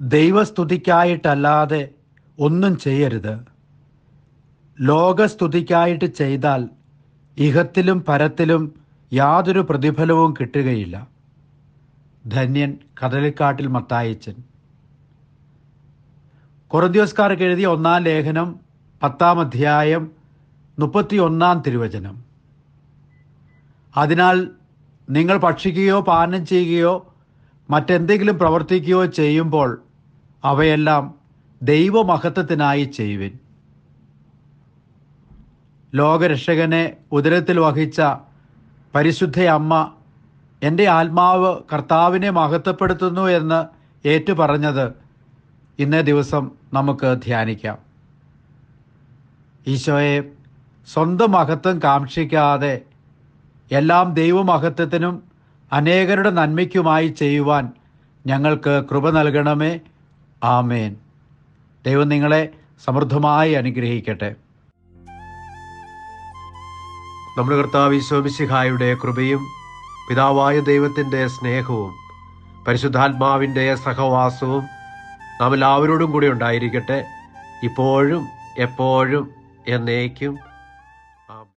ദൈവസ്തുതിക്കായിട്ടല്ലാതെ ഒന്നും ചെയ്യരുത് ലോകസ്തുതിക്കായിട്ട് ചെയ്താൽ ഇഹത്തിലും പരത്തിലും യാതൊരു പ്രതിഫലവും കിട്ടുകയില്ല ധന്യൻ കടലിക്കാട്ടിൽ മത്തായച്ചൻ കൊറദ്യോസ്കാർക്ക് എഴുതിയ ഒന്നാം ലേഖനം പത്താം അധ്യായം മുപ്പത്തി ഒന്നാം തിരുവചനം അതിനാൽ നിങ്ങൾ ഭക്ഷിക്കുകയോ പാനം ചെയ്യുകയോ മറ്റെന്തെങ്കിലും പ്രവർത്തിക്കുകയോ ചെയ്യുമ്പോൾ അവയെല്ലാം ദൈവമഹത്വത്തിനായി ചെയ്യുവിൻ ലോകരക്ഷകനെ ഉദരത്തിൽ വഹിച്ച പരിശുദ്ധ അമ്മ എൻ്റെ ആത്മാവ് കർത്താവിനെ മഹത്വപ്പെടുത്തുന്നു എന്ന് ഏറ്റുപറഞ്ഞത് ഇന്നേ ദിവസം നമുക്ക് ധ്യാനിക്കാം ഈശോയെ സ്വന്തം മഹത്വം കാക്ഷിക്കാതെ എല്ലാം ദൈവമഹത്വത്തിനും അനേകരുടെ നന്മയ്ക്കുമായി ചെയ്യുവാൻ ഞങ്ങൾക്ക് കൃപ നൽകണമേ ആമേൻ ദൈവം നിങ്ങളെ സമൃദ്ധമായി അനുഗ്രഹിക്കട്ടെ നമ്മുടെ കർത്താവ് ഈശോമിശിഹായുടെ കൃപയും പിതാവായ ദൈവത്തിൻ്റെ സ്നേഹവും പരിശുദ്ധാത്മാവിൻ്റെ സഹവാസവും നാം എല്ലാവരോടും കൂടി ഉണ്ടായിരിക്കട്ടെ ഇപ്പോഴും എപ്പോഴും എന്നേക്കും